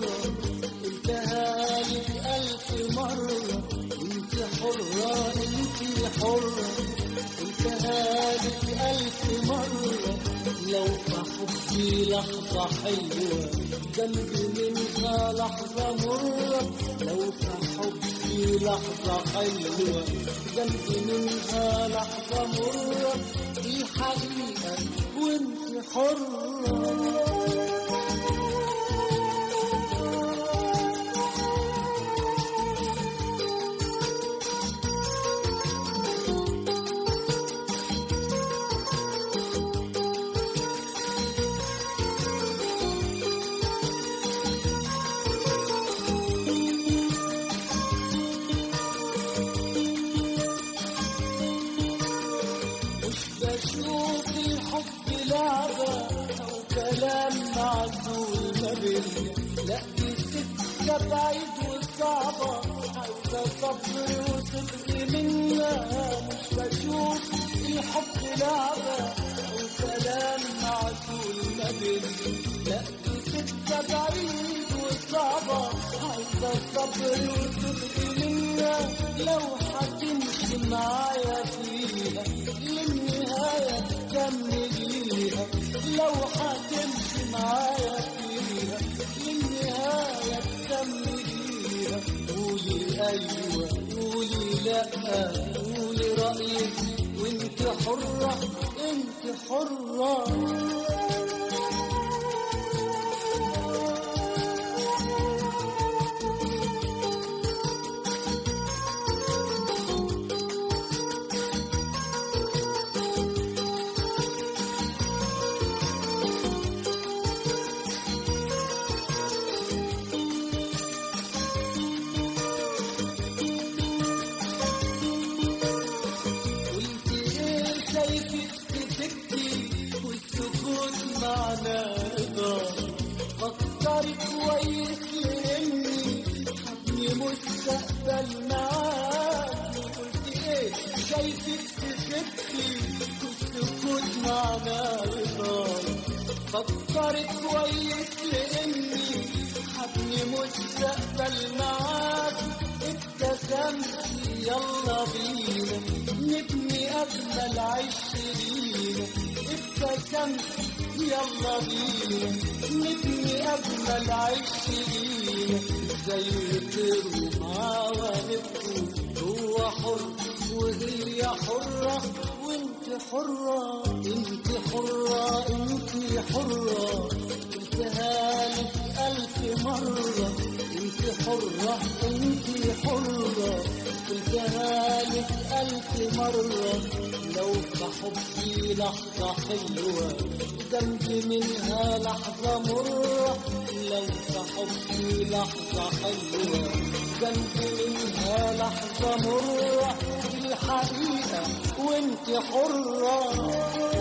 قلتها لك ألف مرة انت حرة انت حرة قلتها لك ألف مرة لو في حبي لحظة حلوة جنبي منها لحظة مرة لو في حبي لحظة حلوة جنبي منها لحظة مرة دي حقيقة وانت حرة بشوف الحب لعبة أو كلام معزول ما بينا لا دي سكة بعيد وصعبة عايزة صبر وصدق منا مش بشوف الحب لعبة أو كلام معزول ما بينا لا دي سكة بعيد وصعبة عايزة صبر وصدق منا لو هتمشي معايا فيها للنهاية كمليها لو هتمشي معايا فيها للنهاية كمليها قولي أيوة قولي لأ قولي رأيك وانت حرة انت حرة قلت ايه شايفك بتبكي والسكوت معنى رضا فكري كويس لاني حبني مستقبل معاك قلت ايه شايفك بتبكي والسكوت معنى رضا فكري كويس لاني حبني مستقبل معاك ابتسمت يلا بينا نبني أجمل عشرين ابتسمت يلا بينا نبني أجمل عشرين زي طير عوالقه هو حر وهي حرة وانت حرة انت حرة انت حرة قلتها لك ألف مرة انت حرة انت حرة قلتها لك ألف مرة لو في حبي لحظة حلوة جنبي منها لحظة مرة لو في حبي لحظة حلوة جنبي منها لحظة مرة دي حقيقة وانت حرة